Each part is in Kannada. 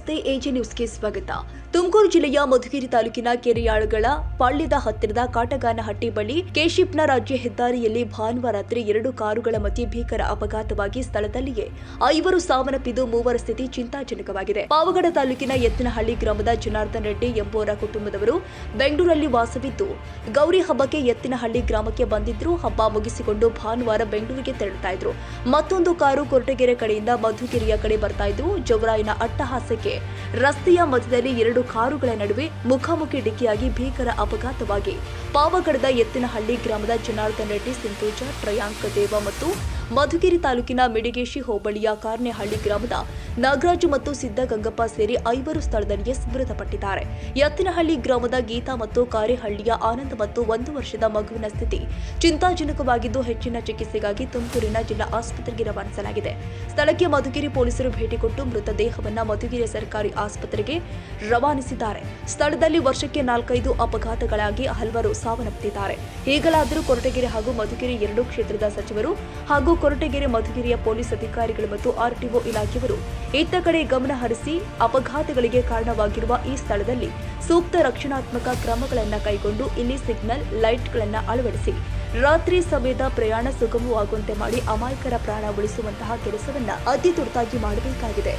ನಮಸ್ತೆ ಎಜೆ ನ್ಯೂಸ್ಗೆ ಸ್ವಾಗತ ತುಮಕೂರು ಜಿಲ್ಲೆಯ ಮಧುಗಿರಿ ತಾಲೂಕಿನ ಕೆರೆಯಾಳುಗಳ ಪಾಳ್ಯದ ಹತ್ತಿರದ ಕಾಟಗಾನಹಟ್ಟಿ ಬಳಿ ಕೇಶಿಪ್ನ ರಾಜ್ಯ ಹೆದ್ದಾರಿಯಲ್ಲಿ ಭಾನುವಾರ ರಾತ್ರಿ ಎರಡು ಕಾರುಗಳ ಮಧ್ಯೆ ಭೀಕರ ಅಪಘಾತವಾಗಿ ಸ್ಥಳದಲ್ಲಿಯೇ ಐವರು ಸಾವನ್ನಪ್ಪಿದ್ದು ಮೂವರ ಸ್ಥಿತಿ ಚಿಂತಾಜನಕವಾಗಿದೆ ಪಾವಗಡ ತಾಲೂಕಿನ ಎತ್ತಿನಹಳ್ಳಿ ಗ್ರಾಮದ ಜನಾರ್ದನ್ ರೆಡ್ಡಿ ಎಂಬುವರ ಕುಟುಂಬದವರು ಬೆಂಗಳೂರಲ್ಲಿ ವಾಸವಿದ್ದು ಗೌರಿ ಹಬ್ಬಕ್ಕೆ ಎತ್ತಿನಹಳ್ಳಿ ಗ್ರಾಮಕ್ಕೆ ಬಂದಿದ್ರು ಹಬ್ಬ ಮುಗಿಸಿಕೊಂಡು ಭಾನುವಾರ ಬೆಂಗಳೂರಿಗೆ ತೆರಳುತ್ತಾ ಇದ್ರು ಮತ್ತೊಂದು ಕಾರು ಕೊರಟಗೆರೆ ಕಡೆಯಿಂದ ಮಧುಗಿರಿಯ ಕಡೆ ಬರ್ತಾ ಇದ್ರು ಜವರಾಯನ ಅಟ್ಟಹಾಸಕ್ಕೆ ರಸ್ತೆಯ ಮಧ್ಯದಲ್ಲಿ ಎರಡು ಕಾರುಗಳ ನಡುವೆ ಮುಖಾಮುಖಿ ಡಿಕ್ಕಿಯಾಗಿ ಭೀಕರ ಅಪಘಾತವಾಗಿ ಪಾವಗಡದ ಎತ್ತಿನಹಳ್ಳಿ ಗ್ರಾಮದ ಜನಾರ್ದನ್ ರೆಡ್ಡಿ ಸಿಂಧೂಜ ಟ್ರಯಾಂಕ್ ದೇವ ಮತ್ತು ಮಧುಗಿರಿ ತಾಲೂಕಿನ ಮಿಡಿಗೇಶಿ ಹೋಬಳಿಯ ಕಾರ್ನೆಹಳ್ಳಿ ಗ್ರಾಮದ ನಾಗರಾಜು ಮತ್ತು ಸಿದ್ದಗಂಗಪ್ಪ ಸೇರಿ ಐವರು ಸ್ಥಳದಲ್ಲಿಯೇ ಮೃತಪಟ್ಟಿದ್ದಾರೆ ಎತ್ತಿನಹಳ್ಳಿ ಗ್ರಾಮದ ಗೀತಾ ಮತ್ತು ಕಾರೆಹಳ್ಳಿಯ ಆನಂದ್ ಮತ್ತು ಒಂದು ವರ್ಷದ ಮಗುವಿನ ಸ್ಥಿತಿ ಚಿಂತಾಜನಕವಾಗಿದ್ದು ಹೆಚ್ಚಿನ ಚಿಕಿತ್ಸೆಗಾಗಿ ತುಮಕೂರಿನ ಜಿಲ್ಲಾ ಆಸ್ಪತ್ರೆಗೆ ರವಾನಿಸಲಾಗಿದೆ ಸ್ಥಳಕ್ಕೆ ಮಧುಗಿರಿ ಪೊಲೀಸರು ಭೇಟಿ ಕೊಟ್ಟು ಮೃತದೇಹವನ್ನ ಮಧುಗಿರಿ ಸರ್ಕಾರಿ ಆಸ್ಪತ್ರೆಗೆ ರವಾನಿಸಿದ್ದಾರೆ ಸ್ಥಳದಲ್ಲಿ ವರ್ಷಕ್ಕೆ ನಾಲ್ಕೈದು ಅಪಘಾತಗಳಾಗಿ ಹಲವರು ಸಾವನ್ನಪ್ಪಿದ್ದಾರೆ ಈಗಲಾದರೂ ಕೊರಟಗೆರೆ ಹಾಗೂ ಮಧುಗಿರಿ ಎರಡೂ ಕ್ಷೇತ್ರದ ಸಚಿವರು ಹಾಗೂ ಕೊರಟಗೆರೆ ಮಧುಗಿರಿಯ ಪೊಲೀಸ್ ಅಧಿಕಾರಿಗಳು ಮತ್ತು ಆರ್ಟಿಒ ಇಲಾಖೆಯವರು ಇತ್ತ ಕಡೆ ಗಮನ ಹರಿಸಿ ಅಪಘಾತಗಳಿಗೆ ಕಾರಣವಾಗಿರುವ ಈ ಸ್ಥಳದಲ್ಲಿ ಸೂಕ್ತ ರಕ್ಷಣಾತ್ಮಕ ಕ್ರಮಗಳನ್ನು ಕೈಗೊಂಡು ಇಲ್ಲಿ ಸಿಗ್ನಲ್ ಲೈಟ್ಗಳನ್ನು ಅಳವಡಿಸಿ ರಾತ್ರಿ ಸಮಯದ ಪ್ರಯಾಣ ಸುಗಮವಾಗುವಂತೆ ಮಾಡಿ ಅಮಾಯಕರ ಪ್ರಾಣ ಉಳಿಸುವಂತಹ ಕೆಲಸವನ್ನ ಅತಿ ತುರ್ತಾಗಿ ಮಾಡಬೇಕಾಗಿದೆ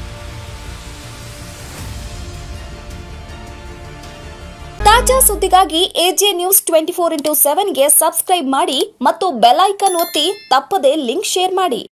ತಾಜಾ ಸುದ್ದಿಗಾಗಿ AJ news twenty four into ಸೆವೆನ್ಗೆ ಸಬ್ಸ್ಕ್ರೈಬ್ ಮಾಡಿ ಮತ್ತು ಬೆಲ್ ಐಕನ್ ಒತ್ತಿ ತಪ್ಪದೇ ಲಿಂಕ್ ಶೇರ್ ಮಾಡಿ